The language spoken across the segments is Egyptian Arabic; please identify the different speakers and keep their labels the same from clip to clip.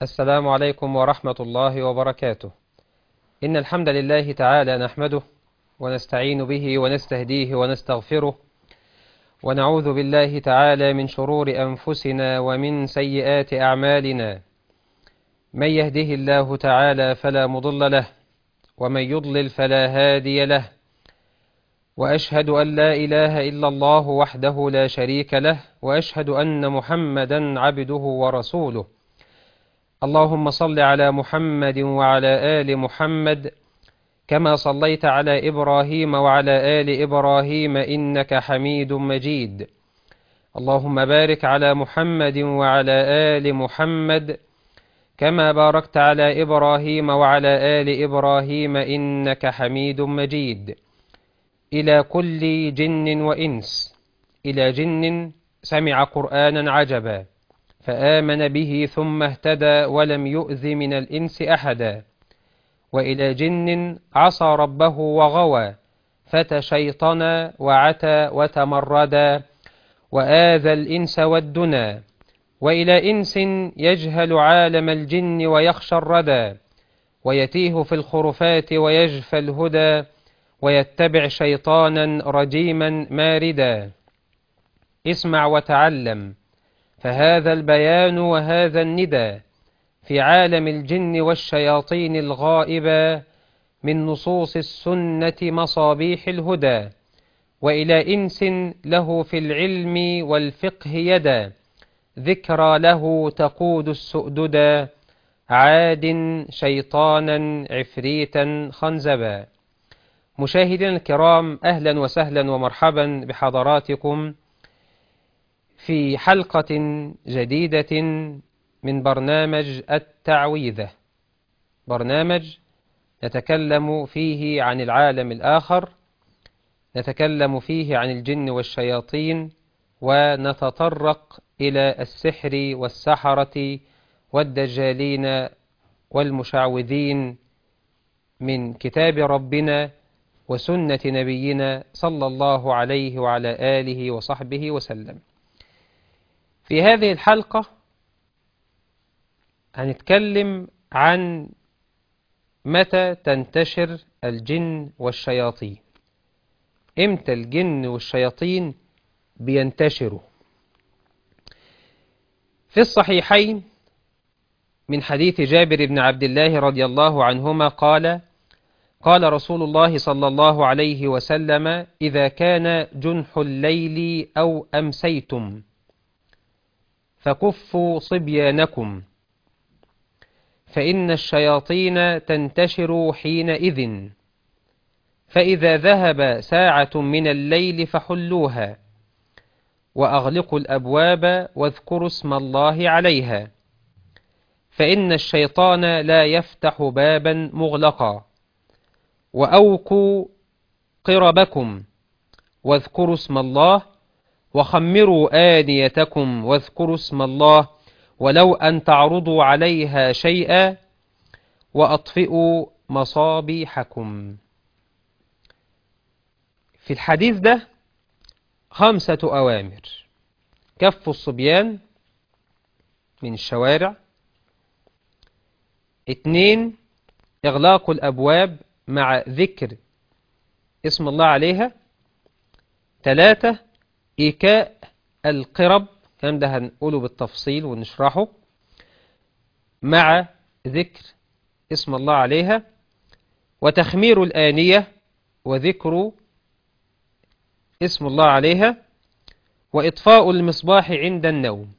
Speaker 1: السلام عليكم ورحمة الله وبركاته إن الحمد لله تعالى نحمده ونستعين به ونستهديه ونستغفره ونعوذ بالله تعالى من شرور أنفسنا ومن سيئات أعمالنا من يهده الله تعالى فلا مضل له ومن يضلل فلا هادي له وأشهد أن لا إله إلا الله وحده لا شريك له وأشهد أن محمدا عبده ورسوله اللهم صل على محمد وعلى آل محمد كما صليت على إبراهيم وعلى آل إبراهيم إنك حميد مجيد اللهم بارك على محمد وعلى آل محمد كما باركت على إبراهيم وعلى آل إبراهيم إنك حميد مجيد إلى كل جن وإنس إلى جن سمع قرآنا عجبا فآمن به ثم اهتدى ولم يؤذ من الإنس أحدا وإلى جن عصى ربه وغوى فتشيطنا وعتى وتمردا وآذى الإنس والدنا وإلى إنس يجهل عالم الجن ويخشى الردى ويتيه في الخرفات ويجفى الهدى ويتبع شيطانا رجيما ماردا اسمع وتعلم فهذا البيان وهذا الندى في عالم الجن والشياطين الغائبة من نصوص السنة مصابيح الهدى وإلى إنس له في العلم والفقه يدا ذكرى له تقود السؤددا عاد شيطانا عفريتا خنزبا مشاهدينا الكرام أهلا وسهلا ومرحبا بحضراتكم في حلقة جديدة من برنامج التعويذة برنامج نتكلم فيه عن العالم الآخر نتكلم فيه عن الجن والشياطين ونتطرق إلى السحر والسحرة والدجالين والمشعوذين من كتاب ربنا وسنة نبينا صلى الله عليه وعلى آله وصحبه وسلم في هذه الحلقة هنتكلم عن متى تنتشر الجن والشياطين امتى الجن والشياطين بينتشروا في الصحيحين من حديث جابر بن عبد الله رضي الله عنهما قال قال رسول الله صلى الله عليه وسلم إذا كان جنح الليل أو أمسيتم فكفوا صبيانكم فإن الشياطين تنتشر حينئذ فإذا ذهب ساعة من الليل فحلوها وأغلقوا الأبواب واذكروا اسم الله عليها فإن الشيطان لا يفتح بابا مغلقا وأوكوا قربكم واذكروا اسم الله وخمروا آنيتكم واذكروا اسم الله ولو أن تعرضوا عليها شيئا وأطفئوا مصابيحكم في الحديث ده خمسة أوامر كف الصبيان من الشوارع اتنين إغلاق الأبواب مع ذكر اسم الله عليها ثلاثة إيكاء القرب الكلام ده هنقوله بالتفصيل ونشرحه مع ذكر اسم الله عليها وتخمير الآنية وذكر اسم الله عليها وإطفاء المصباح عند النوم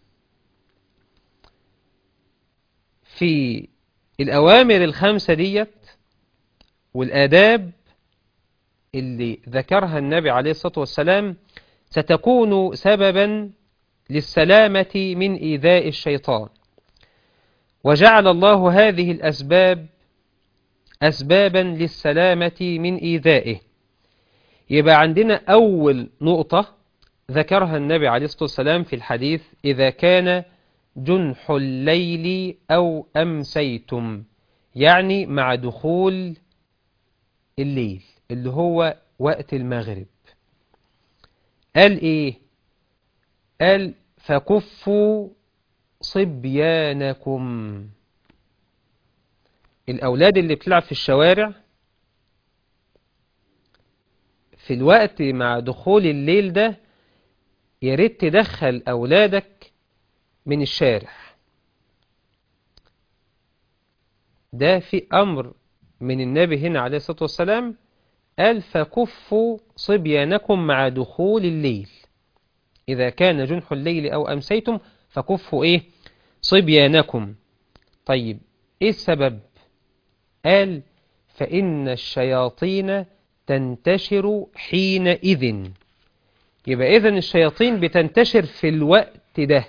Speaker 1: في الأوامر الخمسة ديت والآداب اللي ذكرها النبي عليه الصلاة والسلام ستكون سببا للسلامة من إيذاء الشيطان وجعل الله هذه الأسباب أسبابا للسلامة من إيذائه يبقى عندنا أول نقطة ذكرها النبي عليه الصلاة والسلام في الحديث إذا كان جنح الليل أو أمسيتم يعني مع دخول الليل اللي هو وقت المغرب قال إيه قال فكفوا صبيانكم الأولاد اللي بتلعب في الشوارع في الوقت مع دخول الليل ده يا ريت تدخل أولادك من الشارع ده في أمر من النبي هنا عليه الصلاة والسلام قال فكفوا صبيانكم مع دخول الليل إذا كان جنح الليل أو أمسيتم فكفوا إيه صبيانكم طيب إيه السبب قال فإن الشياطين تنتشر حينئذ يبقى إذن الشياطين بتنتشر في الوقت ده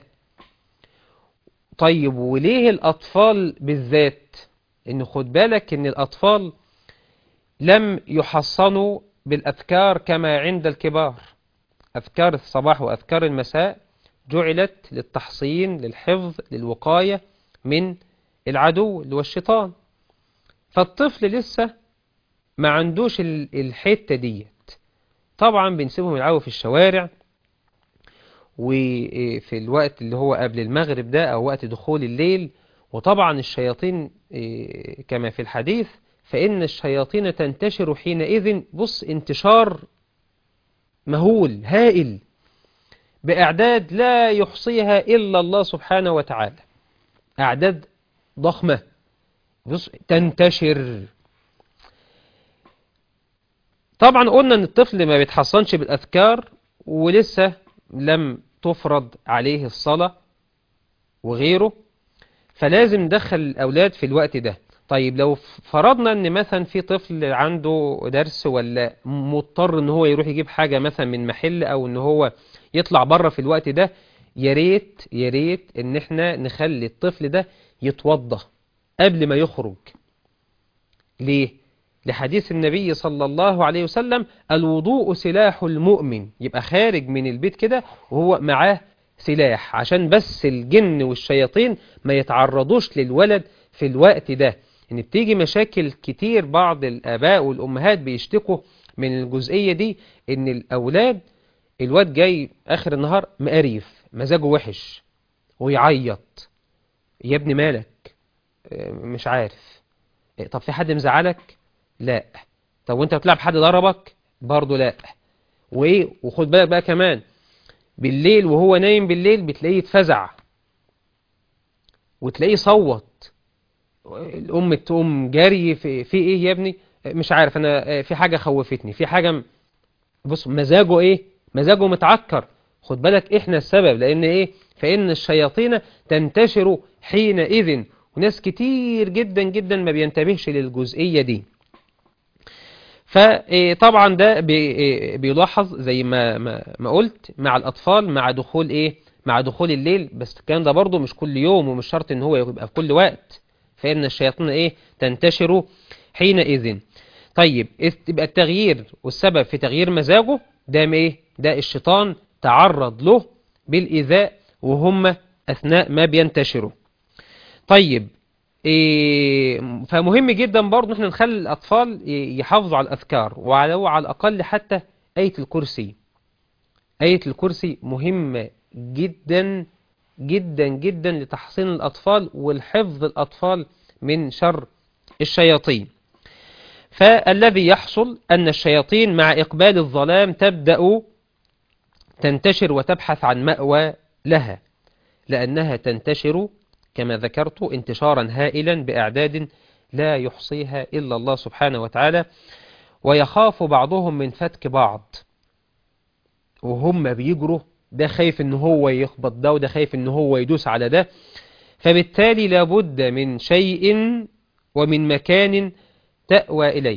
Speaker 1: طيب وليه الأطفال بالذات إن خد بالك إن الأطفال لم يحصنوا بالأذكار كما عند الكبار أذكار الصباح وأذكار المساء جعلت للتحصين للحفظ للوقاية من العدو اللي هو الشيطان فالطفل لسه ما عندوش الحتة ديت طبعا بنسيبهم يلعبوا في الشوارع وفي الوقت اللي هو قبل المغرب ده أو وقت دخول الليل وطبعا الشياطين كما في الحديث فإن الشياطين تنتشر حينئذ بص انتشار مهول هائل بأعداد لا يحصيها إلا الله سبحانه وتعالى أعداد ضخمة بص تنتشر طبعا قلنا ان الطفل ما بيتحصنش بالأذكار ولسه لم تفرض عليه الصلاة وغيره فلازم ندخل الأولاد في الوقت ده طيب لو فرضنا ان مثلا في طفل عنده درس ولا مضطر ان هو يروح يجيب حاجة مثلا من محل او ان هو يطلع بره في الوقت ده يا ريت يا ريت ان احنا نخلي الطفل ده يتوضى قبل ما يخرج ليه لحديث النبي صلى الله عليه وسلم الوضوء سلاح المؤمن يبقى خارج من البيت كده وهو معاه سلاح عشان بس الجن والشياطين ما يتعرضوش للولد في الوقت ده ان بتيجي مشاكل كتير بعض الاباء والامهات بيشتكوا من الجزئية دي ان الاولاد الواد جاي اخر النهار مقريف مزاجه وحش ويعيط يا ابني مالك مش عارف طب في حد مزعلك لا طب وانت بتلعب حد ضربك برضه لا وايه وخد بالك بقى كمان بالليل وهو نايم بالليل بتلاقيه يتفزع وتلاقيه صوت الام تقوم جري في, في ايه يا ابني مش عارف انا في حاجة خوفتني في حاجة بص مزاجه ايه مزاجه متعكر خد بالك احنا السبب لان ايه فان الشياطين تنتشر حينئذ وناس كتير جدا جدا ما بينتبهش للجزئية دي فطبعا ده بيلاحظ زي ما ما قلت مع الأطفال مع دخول إيه مع دخول الليل بس الكلام ده برضه مش كل يوم ومش شرط إن هو يبقى في كل وقت فإن الشياطين إيه تنتشر حينئذ طيب يبقى التغيير والسبب في تغيير مزاجه ده إيه ده الشيطان تعرض له بالإيذاء وهم أثناء ما بينتشروا طيب إيه فمهم جدا برضه احنا نخلي الأطفال يحافظوا على الأذكار ولو على الأقل حتى آية الكرسي آية الكرسي مهمة جدا جدا جدا لتحصين الأطفال والحفظ الأطفال من شر الشياطين فالذي يحصل أن الشياطين مع إقبال الظلام تبدأ تنتشر وتبحث عن مأوى لها لأنها تنتشر كما ذكرت انتشارا هائلا بأعداد لا يحصيها إلا الله سبحانه وتعالى ويخاف بعضهم من فتك بعض وهم بيجروا ده خايف ان هو يخبط ده وده خايف ان هو يدوس على ده فبالتالي لابد من شيء ومن مكان تأوى إليه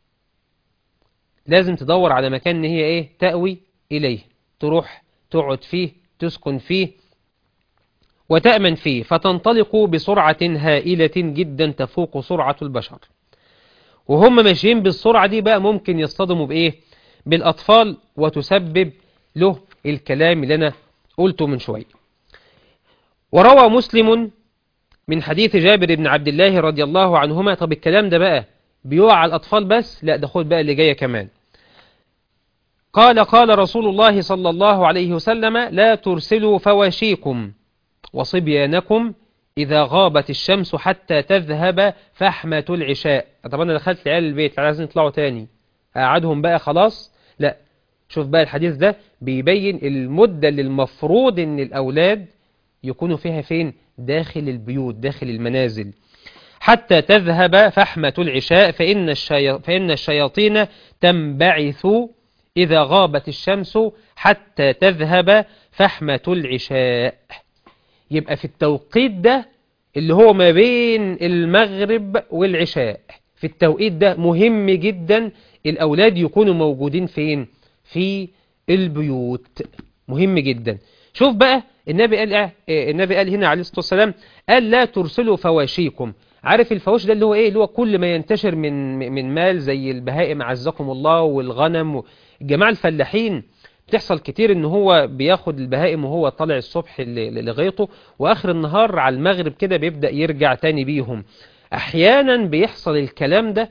Speaker 1: لازم تدور على مكان ان هي ايه تأوي إليه تروح تقعد فيه تسكن فيه وتأمن فيه فتنطلق بسرعة هائلة جدا تفوق سرعة البشر وهم ماشيين بالسرعة دي بقى ممكن يصطدموا بإيه بالأطفال وتسبب له الكلام اللي أنا قلته من شوية وروى مسلم من حديث جابر بن عبد الله رضي الله عنهما طب الكلام ده بقى بيقع على الأطفال بس لا ده خد بقى اللي جاية كمان قال قال رسول الله صلى الله عليه وسلم لا ترسلوا فواشيكم وصبيانكم إذا غابت الشمس حتى تذهب فحمة العشاء طب أنا دخلت لعيال البيت عايزين يطلعوا تاني أقعدهم بقى خلاص لا شوف بقى الحديث ده بيبين المدة اللي المفروض إن الأولاد يكونوا فيها فين داخل البيوت داخل المنازل حتى تذهب فحمة العشاء فإن, الشي... فإن الشياطين تنبعث إذا غابت الشمس حتى تذهب فحمة العشاء يبقى في التوقيت ده اللي هو ما بين المغرب والعشاء في التوقيت ده مهم جدا الأولاد يكونوا موجودين فين في البيوت مهم جدا شوف بقى النبي قال إيه النبي قال هنا عليه الصلاة والسلام قال لا ترسلوا فواشيكم عارف الفواش ده اللي هو ايه اللي هو كل ما ينتشر من من مال زي البهائم عزكم الله والغنم الجماعة الفلاحين بتحصل كتير ان هو بياخد البهائم وهو طالع الصبح لغيطه واخر النهار على المغرب كده بيبدأ يرجع تاني بيهم احيانا بيحصل الكلام ده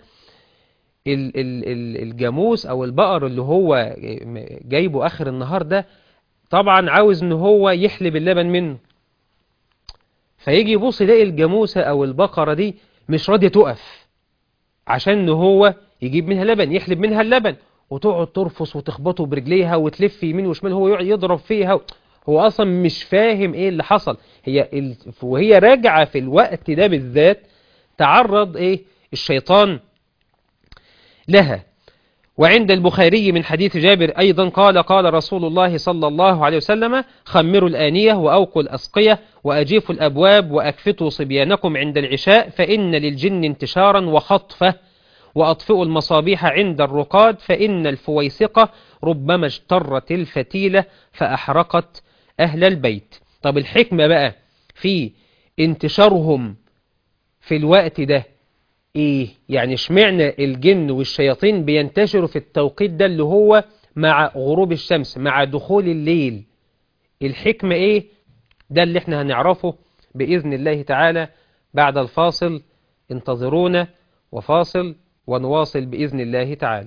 Speaker 1: الجاموس او البقر اللي هو جايبه اخر النهار ده طبعا عاوز ان هو يحلب اللبن منه فيجي يبص يلاقي الجاموسة او البقرة دي مش راضية تقف عشان ان هو يجيب منها لبن يحلب منها اللبن وتقعد ترفص وتخبطه برجليها وتلف يمين وشمال هو يقعد يضرب فيها هو اصلا مش فاهم ايه اللي حصل هي ال... وهي راجعة في الوقت ده بالذات تعرض ايه الشيطان لها وعند البخاري من حديث جابر أيضا قال قال رسول الله صلى الله عليه وسلم خمروا الآنية وأوقوا الأسقية وأجيفوا الأبواب وأكفتوا صبيانكم عند العشاء فإن للجن انتشارا وخطفة وأطفئوا المصابيح عند الرقاد فإن الفويسقة ربما اجترت الفتيلة فأحرقت أهل البيت طب الحكمة بقى في انتشارهم في الوقت ده ايه يعني اشمعنى الجن والشياطين بينتشروا في التوقيت ده اللي هو مع غروب الشمس مع دخول الليل الحكمة ايه ده اللي احنا هنعرفه بإذن الله تعالى بعد الفاصل انتظرونا وفاصل ونواصل بإذن الله تعالى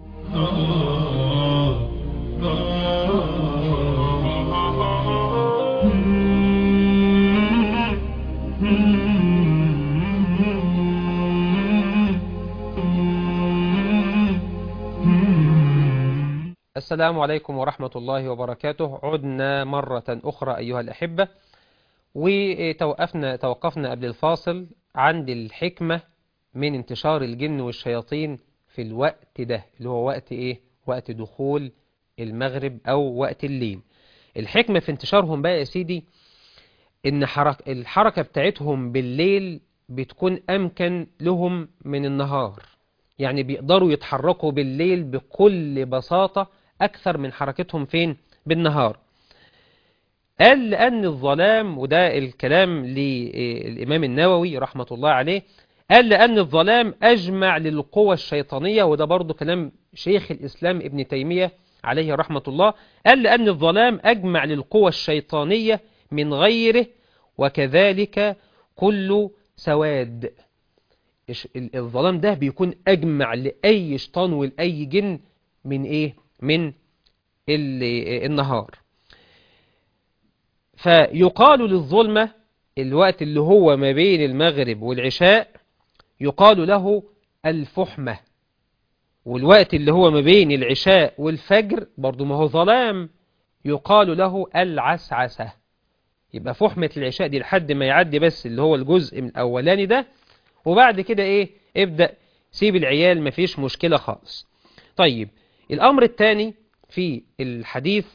Speaker 1: السلام عليكم ورحمة الله وبركاته عدنا مرة أخرى أيها الأحبة وتوقفنا توقفنا قبل الفاصل عند الحكمة من انتشار الجن والشياطين في الوقت ده اللي هو وقت إيه؟ وقت دخول المغرب أو وقت الليل الحكمة في انتشارهم بقى يا سيدي إن حرك الحركة بتاعتهم بالليل بتكون أمكن لهم من النهار يعني بيقدروا يتحركوا بالليل بكل بساطة أكثر من حركتهم فين بالنهار قال لأن الظلام وده الكلام للإمام النووي رحمة الله عليه قال لأن الظلام أجمع للقوى الشيطانية وده برضو كلام شيخ الإسلام ابن تيمية عليه رحمة الله قال لأن الظلام أجمع للقوى الشيطانية من غيره وكذلك كل سواد الظلام ده بيكون أجمع لأي شيطان ولأي جن من إيه من النهار فيقال للظلمة الوقت اللي هو ما بين المغرب والعشاء يقال له الفحمة والوقت اللي هو ما بين العشاء والفجر برضو ما هو ظلام يقال له العسعسة يبقى فحمة العشاء دي لحد ما يعدي بس اللي هو الجزء من الأولاني ده وبعد كده ايه ابدأ سيب العيال مفيش مشكلة خالص طيب الأمر الثاني في الحديث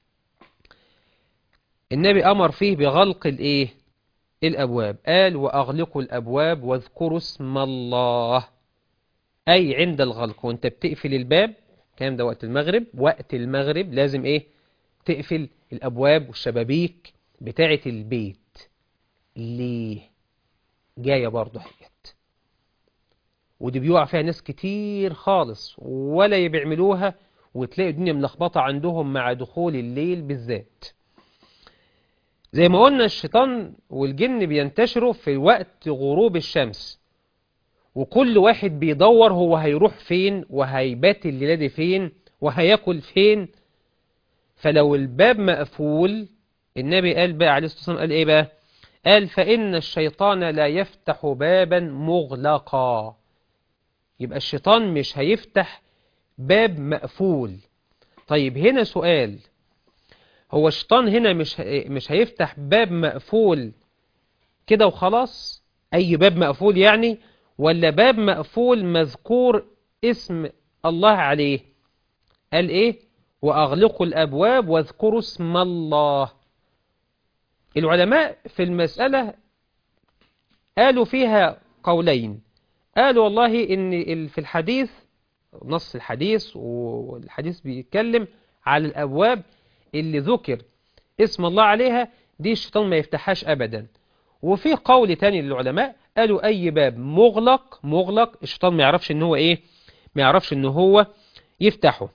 Speaker 1: النبي أمر فيه بغلق الإيه الأبواب قال وأغلقوا الأبواب واذكروا اسم الله أي عند الغلق وانت بتقفل الباب كام ده وقت المغرب وقت المغرب لازم إيه تقفل الأبواب والشبابيك بتاعة البيت ليه جاية برضه حاجات ودي بيقع فيها ناس كتير خالص ولا بيعملوها وتلاقي الدنيا ملخبطة عندهم مع دخول الليل بالذات زي ما قلنا الشيطان والجن بينتشروا في وقت غروب الشمس وكل واحد بيدور هو هيروح فين وهيبات الليلة دي فين وهياكل فين فلو الباب مقفول النبي قال بقى عليه الصلاة والسلام قال ايه بقى قال فإن الشيطان لا يفتح بابا مغلقا يبقى الشيطان مش هيفتح باب مقفول طيب هنا سؤال هو الشيطان هنا مش مش هيفتح باب مقفول كده وخلاص أي باب مقفول يعني ولا باب مقفول مذكور اسم الله عليه قال إيه وأغلقوا الأبواب واذكروا اسم الله العلماء في المسألة قالوا فيها قولين قالوا والله إن في الحديث نص الحديث والحديث بيتكلم على الأبواب اللي ذكر اسم الله عليها دي الشيطان ما يفتحهاش أبدا وفي قول تاني للعلماء قالوا أي باب مغلق مغلق الشيطان ما يعرفش إن هو إيه ما يعرفش إن هو يفتحه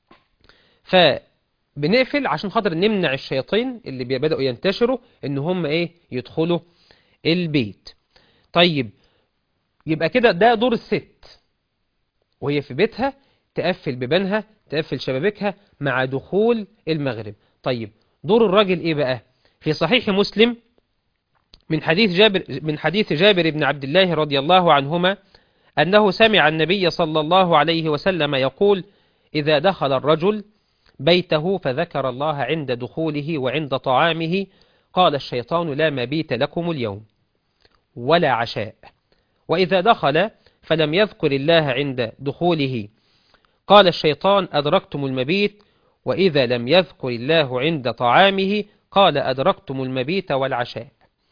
Speaker 1: فبنقفل عشان خاطر نمنع الشياطين اللي بدأوا ينتشروا إن هم إيه يدخلوا البيت طيب يبقى كده ده دور الست وهي في بيتها تقفل بيبانها تقفل شبابيكها مع دخول المغرب طيب دور الراجل ايه بقى في صحيح مسلم من حديث جابر من حديث جابر بن عبد الله رضي الله عنهما أنه سمع النبي صلى الله عليه وسلم يقول إذا دخل الرجل بيته فذكر الله عند دخوله وعند طعامه قال الشيطان لا مبيت لكم اليوم ولا عشاء وإذا دخل فلم يذكر الله عند دخوله قال الشيطان أدركتم المبيت وإذا لم يذكر الله عند طعامه قال أدركتم المبيت والعشاء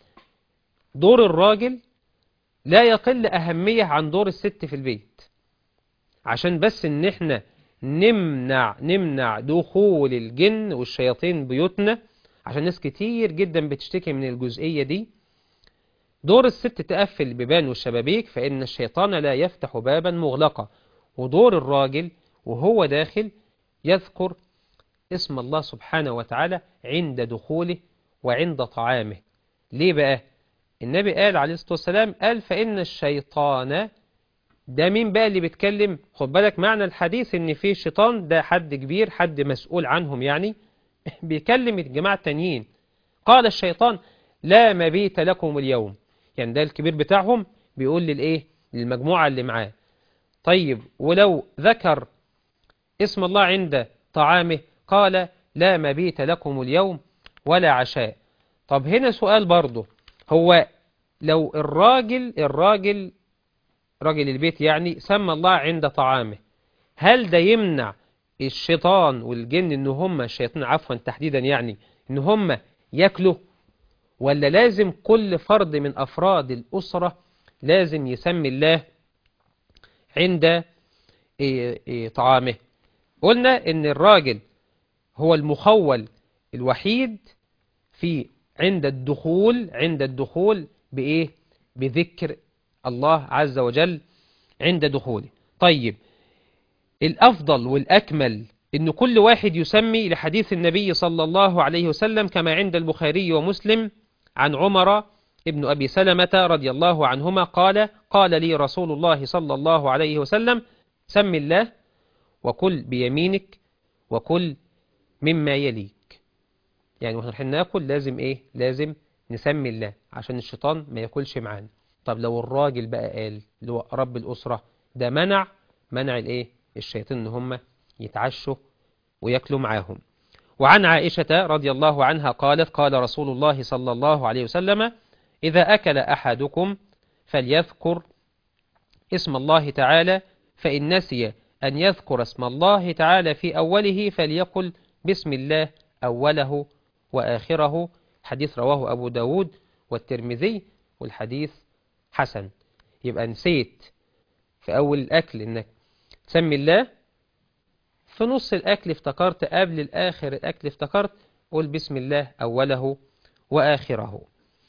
Speaker 1: دور الراجل لا يقل أهمية عن دور الست في البيت عشان بس ان احنا نمنع نمنع دخول الجن والشياطين بيوتنا عشان ناس كتير جدا بتشتكي من الجزئية دي دور الست تقفل البيبان والشبابيك فإن الشيطان لا يفتح بابا مغلقا ودور الراجل وهو داخل يذكر اسم الله سبحانه وتعالى عند دخوله وعند طعامه ليه بقى النبي قال عليه الصلاة والسلام قال فإن الشيطان ده مين بقى اللي بيتكلم خد بالك معنى الحديث ان في شيطان ده حد كبير حد مسؤول عنهم يعني بيكلم الجماعة التانيين قال الشيطان لا مبيت لكم اليوم يعني ده الكبير بتاعهم بيقول للايه للمجموعة اللي معاه طيب ولو ذكر اسم الله عند طعامه قال لا مبيت لكم اليوم ولا عشاء طب هنا سؤال برضه هو لو الراجل الراجل راجل البيت يعني سمى الله عند طعامه هل ده يمنع الشيطان والجن ان هم الشياطين عفوا تحديدا يعني ان هم ياكلوا ولا لازم كل فرد من افراد الاسرة لازم يسمي الله عند طعامه قلنا ان الراجل هو المخول الوحيد في عند الدخول عند الدخول بإيه بذكر الله عز وجل عند دخوله طيب الأفضل والأكمل إن كل واحد يسمي لحديث النبي صلى الله عليه وسلم كما عند البخاري ومسلم عن عمر ابن أبي سلمة رضي الله عنهما قال قال لي رسول الله صلى الله عليه وسلم سم الله وكل بيمينك وكل مما يليك يعني واحنا رايحين ناكل لازم ايه لازم نسمي الله عشان الشيطان ما ياكلش معانا طب لو الراجل بقى قال اللي هو رب الأسرة ده منع منع الايه الشياطين ان هم يتعشوا وياكلوا معاهم وعن عائشة رضي الله عنها قالت قال رسول الله صلى الله عليه وسلم إذا أكل أحدكم فليذكر اسم الله تعالى فإن نسي أن يذكر اسم الله تعالى في أوله فليقل بسم الله أوله وآخره حديث رواه أبو داود والترمذي والحديث حسن يبقى نسيت في أول الأكل إنك تسمي الله في نص الأكل افتكرت قبل الآخر الأكل افتكرت قل بسم الله أوله وآخره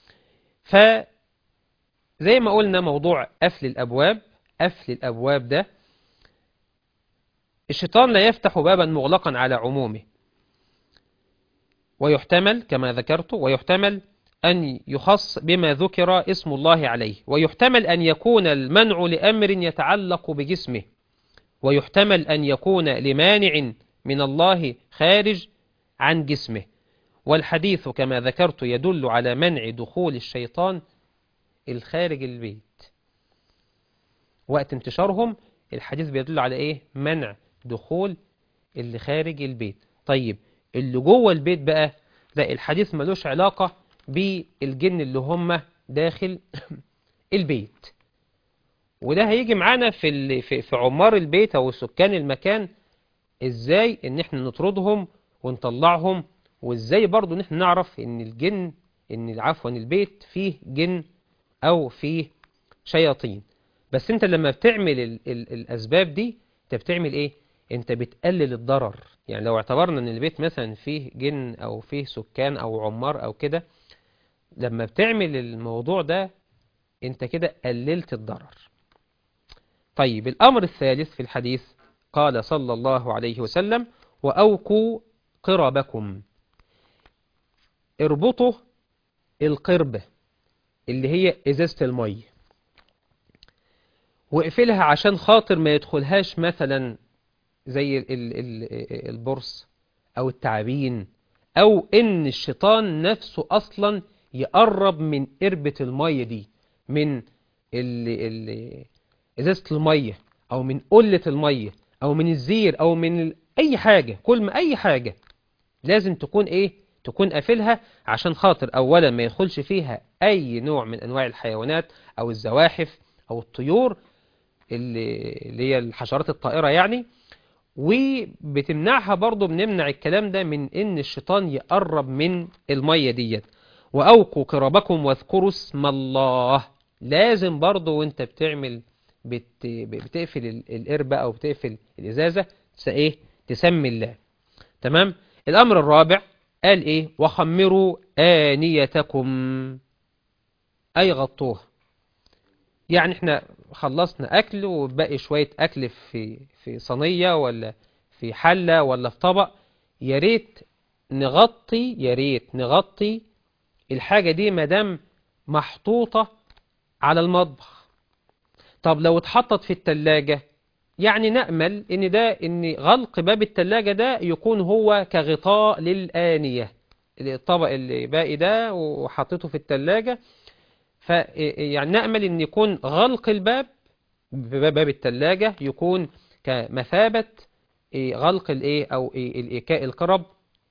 Speaker 1: فزي ما قلنا موضوع قفل الأبواب قفل الأبواب ده الشيطان لا يفتح بابا مغلقا على عمومه ويحتمل كما ذكرت ويحتمل أن يخص بما ذكر اسم الله عليه ويحتمل أن يكون المنع لأمر يتعلق بجسمه ويحتمل أن يكون لمانع من الله خارج عن جسمه والحديث كما ذكرت يدل على منع دخول الشيطان الخارج البيت وقت انتشارهم الحديث بيدل على ايه منع دخول اللي خارج البيت طيب اللي جوه البيت بقى لا الحديث ملوش علاقة بالجن اللي هم داخل البيت وده هيجي معانا في ال- في في عمار البيت او سكان المكان ازاي ان احنا نطردهم ونطلعهم وازاي برضو ان احنا نعرف ان الجن ان عفوا البيت فيه جن او فيه شياطين بس انت لما بتعمل ال ال الاسباب دي انت بتعمل ايه انت بتقلل الضرر يعني لو اعتبرنا ان البيت مثلا فيه جن او فيه سكان او عمار او كده لما بتعمل الموضوع ده انت كده قللت الضرر طيب الامر الثالث في الحديث قال صلى الله عليه وسلم واوقوا قربكم اربطوا القربة اللي هي ازازة المية واقفلها عشان خاطر ما يدخلهاش مثلا زي ال ال ال البرص او التعابين او ان الشيطان نفسه اصلا يقرب من قربة المية دي من ال ال ازازة المية او من قلة المية او من الزير او من ال- اي حاجة كل ما اي حاجة لازم تكون ايه تكون قافلها عشان خاطر اولا ما يدخلش فيها اي نوع من انواع الحيوانات او الزواحف او الطيور اللي اللي هي الحشرات الطائرة يعني وبتمنعها برضو بنمنع الكلام ده من ان الشيطان يقرب من المية ديت واوقوا قربكم واذكروا اسم الله لازم برضو وانت بتعمل بت بتقفل ال- القربة او بتقفل الازازة تس- ايه تسمي الله تمام الامر الرابع قال ايه وخمروا آنيتكم اي غطوها يعني احنا خلصنا اكل وباقي شوية اكل في في صينية ولا في حلة ولا في طبق يا ريت نغطي يا ريت نغطي الحاجة دي مادام محطوطة على المطبخ طب لو اتحطت في التلاجة يعني نأمل ان ده ان غلق باب التلاجة ده يكون هو كغطاء للآنية الطبق اللي باقي ده وحطيته في التلاجة ف يعني نأمل ان يكون غلق الباب باب التلاجة يكون كمثابة إيه، غلق الايه او إيه، الإيكاء القرب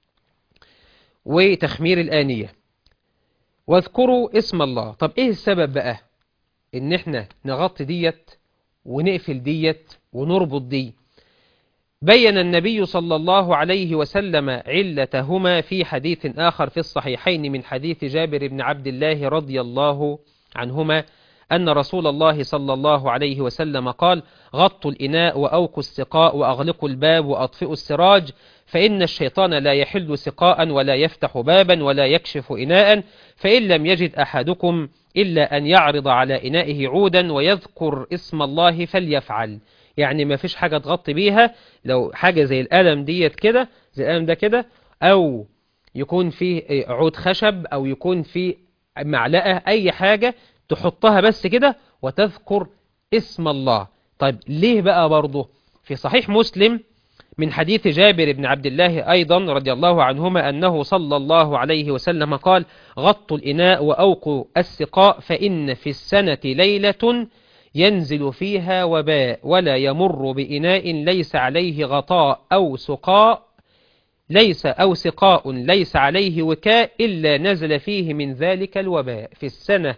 Speaker 1: وتخمير الآنية واذكروا اسم الله طب ايه السبب بقى ان احنا نغطي ديت ونقفل ديت ونربط دي بين النبي صلى الله عليه وسلم علتهما في حديث آخر في الصحيحين من حديث جابر بن عبد الله رضي الله عنهما أن رسول الله صلى الله عليه وسلم قال غطوا الإناء وأوكوا السقاء وأغلقوا الباب وأطفئوا السراج فإن الشيطان لا يحل سقاء ولا يفتح بابا ولا يكشف إناء فإن لم يجد أحدكم إلا أن يعرض على إنائه عودا ويذكر اسم الله فليفعل يعني ما فيش حاجة تغطي بيها لو حاجة زي القلم ديت كده زي القلم ده كده أو يكون فيه عود خشب أو يكون فيه معلقة أي حاجة تحطها بس كده وتذكر اسم الله طيب ليه بقى برضه في صحيح مسلم من حديث جابر بن عبد الله أيضا رضي الله عنهما أنه صلى الله عليه وسلم قال غطوا الإناء وأوقوا السقاء فإن في السنة ليلة ينزل فيها وباء ولا يمر بإناء ليس عليه غطاء أو سقاء ليس أو سقاء ليس عليه وكاء إلا نزل فيه من ذلك الوباء في السنة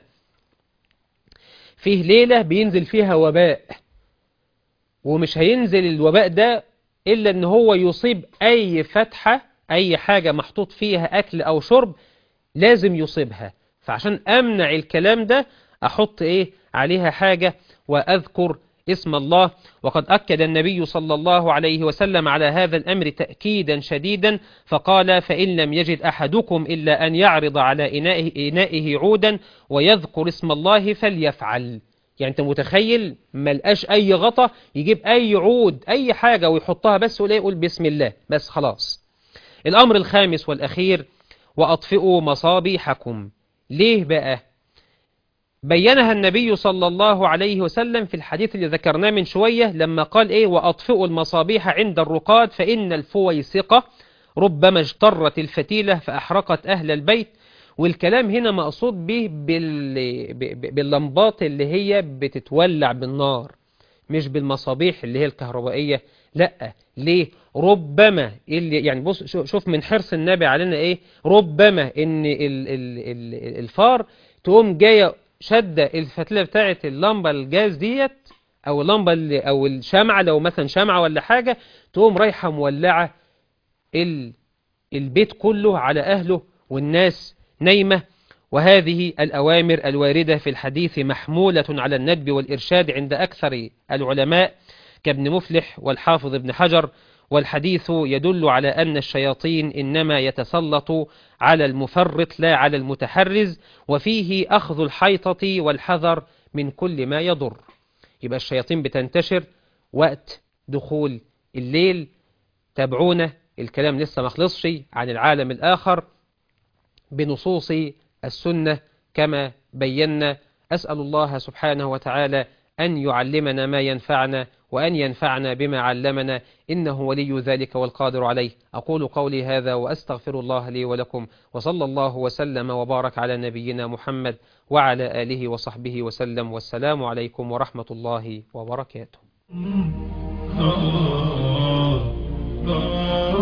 Speaker 1: فيه ليلة بينزل فيها وباء ومش هينزل الوباء ده إلا أن هو يصيب أي فتحة أي حاجة محطوط فيها أكل أو شرب لازم يصيبها فعشان أمنع الكلام ده أحط إيه عليها حاجة وأذكر اسم الله وقد أكد النبي صلى الله عليه وسلم على هذا الأمر تأكيدا شديدا فقال فإن لم يجد أحدكم إلا أن يعرض على إنائه, إنائه عودا ويذكر اسم الله فليفعل يعني أنت متخيل ملقاش أي غطا يجيب أي عود أي حاجة ويحطها بس ولا يقول بسم الله بس خلاص الأمر الخامس والأخير وأطفئوا مصابيحكم ليه بقى بينها النبي صلى الله عليه وسلم في الحديث اللي ذكرناه من شوية لما قال إيه وأطفئوا المصابيح عند الرقاد فإن الفويسقة ربما اجترت الفتيلة فأحرقت أهل البيت والكلام هنا مقصود به بال... باللمبات اللي هي بتتولع بالنار مش بالمصابيح اللي هي الكهربائية لا ليه ربما اللي يعني بص شوف من حرص النبي علينا ايه ربما ان ال... ال... ال... الفار تقوم جايه شده الفتيله بتاعه اللمبه الجاز ديت او اللمبه اللي او الشمعه لو مثلا شمعه ولا حاجه تقوم رايحه مولعه ال... البيت كله على اهله والناس نايمه وهذه الأوامر الواردة في الحديث محمولة على الندب والإرشاد عند أكثر العلماء كابن مفلح والحافظ ابن حجر والحديث يدل على أن الشياطين إنما يتسلط على المفرط لا على المتحرز وفيه أخذ الحيطة والحذر من كل ما يضر يبقى الشياطين بتنتشر وقت دخول الليل تابعونا الكلام لسه ما خلصش عن العالم الآخر بنصوص السنة كما بينا أسأل الله سبحانه وتعالى أن يعلمنا ما ينفعنا وأن ينفعنا بما علمنا إنه ولي ذلك والقادر عليه أقول قولي هذا وأستغفر الله لي ولكم وصلى الله وسلم وبارك على نبينا محمد وعلى آله وصحبه وسلم والسلام عليكم ورحمة الله وبركاته